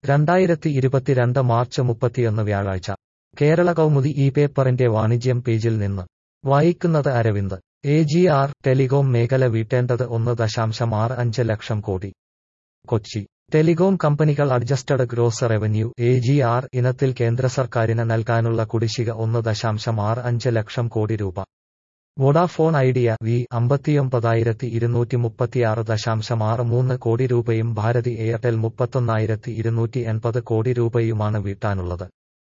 രണ്ടായിരത്തി ഇരുപത്തിരണ്ട് മാർച്ച് മുപ്പത്തിയൊന്ന് വ്യാഴാഴ്ച കേരള കൗമുദി ഈ പേപ്പറിന്റെ വാണിജ്യം പേജിൽ നിന്ന് വായിക്കുന്നത് Aravind A G R telecom മേഖല വീട്ടേണ്ടത് ഒന്ന് ദശാംശം ആറ് അഞ്ച് ലക്ഷം കോടി കൊച്ചി ടെലികോം കമ്പനികൾ adjusted gross revenue A G R ഇനത്തിൽ കേന്ദ്ര സർക്കാരിന് നൽകാനുള്ള കുടിശ്ശിക ഒന്ന് ദശാംശം ആറ് അഞ്ച് ലക്ഷം കോടി രൂപ വോഡാഫോൺ ഐഡിയ വി അമ്പത്തിയൊമ്പതായിരത്തി ഇരുന്നൂറ്റി മുപ്പത്തിയാറ് ദശാംശം ആറ് മൂന്ന് കോടി രൂപയും ഭാരതി എയർടെൽ മുപ്പത്തൊന്നായിരത്തി ഇരുന്നൂറ്റി എൺപത് കോടി രൂപയുമാണ് വീട്ടാനുള്ളത്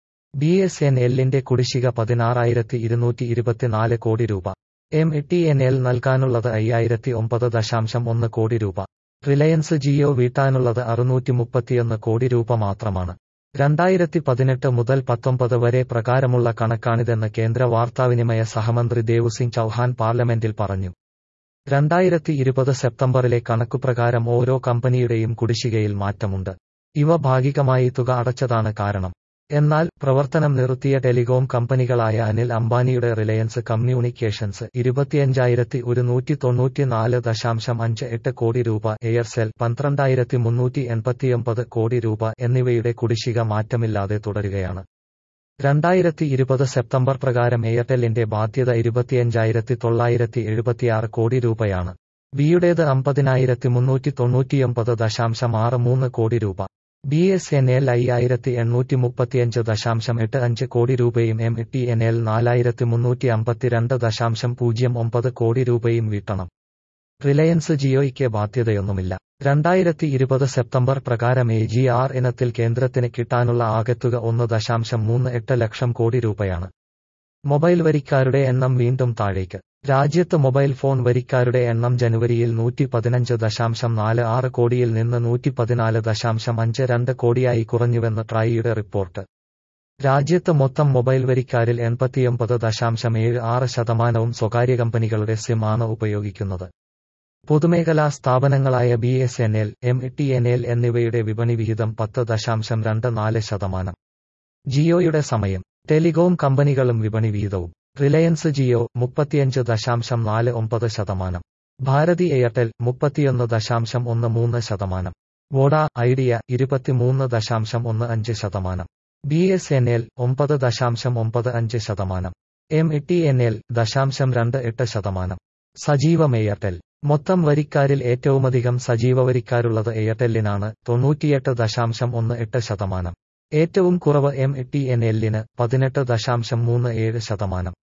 ബി എസ് എൻ എല്ലിന്റെ കുടിശ്ശിക പതിനാറായിരത്തി ഇരുന്നൂറ്റി ഇരുപത്തിനാല് കോടി രൂപ എം ടി എൻ എൽ നൽകാനുള്ളത് അയ്യായിരത്തി ഒമ്പത് ദശാംശം ഒന്ന് കോടി രൂപ റിലയൻസ് ജിയോ വീട്ടാനുള്ളത് അറുന്നൂറ്റി മുപ്പത്തിയൊന്ന് കോടി രൂപ മാത്രമാണ് രണ്ടായിരത്തി പതിനെട്ട് മുതൽ പത്തൊമ്പത് വരെ പ്രകാരമുള്ള കണക്കാണിതെന്ന് കേന്ദ്ര വാർത്താവിനിമയ സഹമന്ത്രി ദേവുസിംഗ് ചൌഹാൻ പാർലമെന്റിൽ പറഞ്ഞു രണ്ടായിരത്തി ഇരുപത് സെപ്റ്റംബറിലെ കണക്കുപ്രകാരം ഓരോ കമ്പനിയുടെയും കുടിശ്ശികയിൽ മാറ്റമുണ്ട് ഇവ ഭാഗികമായി തുക അടച്ചതാണ് കാരണം എന്നാൽ പ്രവർത്തനം നിർത്തിയ ടെലികോം കമ്പനികളായ അനിൽ അംബാനിയുടെ റിലയൻസ് കമ്മ്യൂണിക്കേഷൻസ് ഇരുപത്തിയഞ്ചായിരത്തി ഒരുന്നൂറ്റി തൊണ്ണൂറ്റിനാല് ദശാംശം അഞ്ച് എട്ട് കോടി രൂപ എയർസെൽ പന്ത്രണ്ടായിരത്തി മുന്നൂറ്റി എൺപത്തിയൊമ്പത് കോടി രൂപ എന്നിവയുടെ കുടിശ്ശിക മാറ്റമില്ലാതെ തുടരുകയാണ് രണ്ടായിരത്തി ഇരുപത് സെപ്റ്റംബർ പ്രകാരം എയർടെല്ലിന്റെ ബാധ്യത ഇരുപത്തിയഞ്ചായിരത്തി തൊള്ളായിരത്തി എഴുപത്തിയാറ് കോടി രൂപയാണ് ബിയുടേത് അമ്പതിനായിരത്തി മുന്നൂറ്റി തൊണ്ണൂറ്റിയൊമ്പത് ദശാംശം ആറ് മൂന്ന് കോടി രൂപ ബി എസ് എൻ എൽ അയ്യായിരത്തി എണ്ണൂറ്റി മുപ്പത്തിയഞ്ച് ദശാംശം എട്ട് അഞ്ച് കോടി രൂപയും എം ടി എൻ എൽ നാലായിരത്തി മുന്നൂറ്റി അമ്പത്തിരണ്ട് ദശാംശം പൂജ്യം ഒമ്പത് കോടി രൂപയും വീട്ടണം റിലയൻസ് ജിയോയ്ക്ക് ബാധ്യതയൊന്നുമില്ല രണ്ടായിരത്തി ഇരുപത് സെപ്റ്റംബർ പ്രകാരം എ ജി ആർ ഇനത്തിൽ കേന്ദ്രത്തിന് കിട്ടാനുള്ള ആകെത്തുക ഒന്ന് ദശാംശം മൂന്ന് എട്ട് ലക്ഷം കോടി രൂപയാണ് മൊബൈൽ വരിക്കാരുടെ എണ്ണം വീണ്ടും താഴേക്ക് രാജ്യത്ത് മൊബൈൽ ഫോൺ വരിക്കാരുടെ എണ്ണം ജനുവരിയിൽ നൂറ്റി പതിനഞ്ച് ദശാംശം നാല് ആറ് കോടിയിൽ നിന്ന് നൂറ്റി പതിനാല് ദശാംശം അഞ്ച് രണ്ട് കോടിയായി കുറഞ്ഞുവെന്ന് ട്രായിയുടെ റിപ്പോർട്ട് രാജ്യത്ത് മൊത്തം മൊബൈൽ വരിക്കാരിൽ എൺപത്തിയൊമ്പത് ദശാംശം ഏഴ് ആറ് ശതമാനവും സ്വകാര്യ കമ്പനികളുടെ സിം ആണ് ഉപയോഗിക്കുന്നത് പൊതുമേഖലാ സ്ഥാപനങ്ങളായ B S N L M T N L എന്നിവയുടെ വിപണി വിഹിതം പത്ത് ദശാംശം രണ്ട് നാല് ശതമാനം ജിയോയുടെ സമയം ടെലികോം കമ്പനികളും വിപണി വിഹിതവും റിലയൻസ് ജിയോ മുപ്പത്തിയഞ്ച് ദശാംശം നാല് ഒമ്പത് ശതമാനം ഭാരതി എയർടെൽ മുപ്പത്തിയൊന്ന് ദശാംശം ഒന്ന് മൂന്ന് ശതമാനം വോഡ ഐഡിയ ഇരുപത്തിമൂന്ന് ദശാംശം ഒന്ന് അഞ്ച് ശതമാനം ബി എസ് എൻ എൽ ഒമ്പത് ദശാംശം ഒമ്പത് അഞ്ച് ശതമാനം എം ടി എൻ എൽ ദശാംശം രണ്ട് എട്ട് ശതമാനം സജീവം എയർടെൽ മൊത്തം വരിക്കാരിൽ ഏറ്റവുമധികം സജീവ വരിക്കാരുള്ളത് എയർടെല്ലിനാണ് തൊണ്ണൂറ്റിയെട്ട് ദശാംശം ഒന്ന് എട്ട് ശതമാനം ഏറ്റവും കുറവ് എം ടി എൻ എല്ലിന് പതിനെട്ട് ദശാംശം മൂന്ന് ഏഴ് ശതമാനം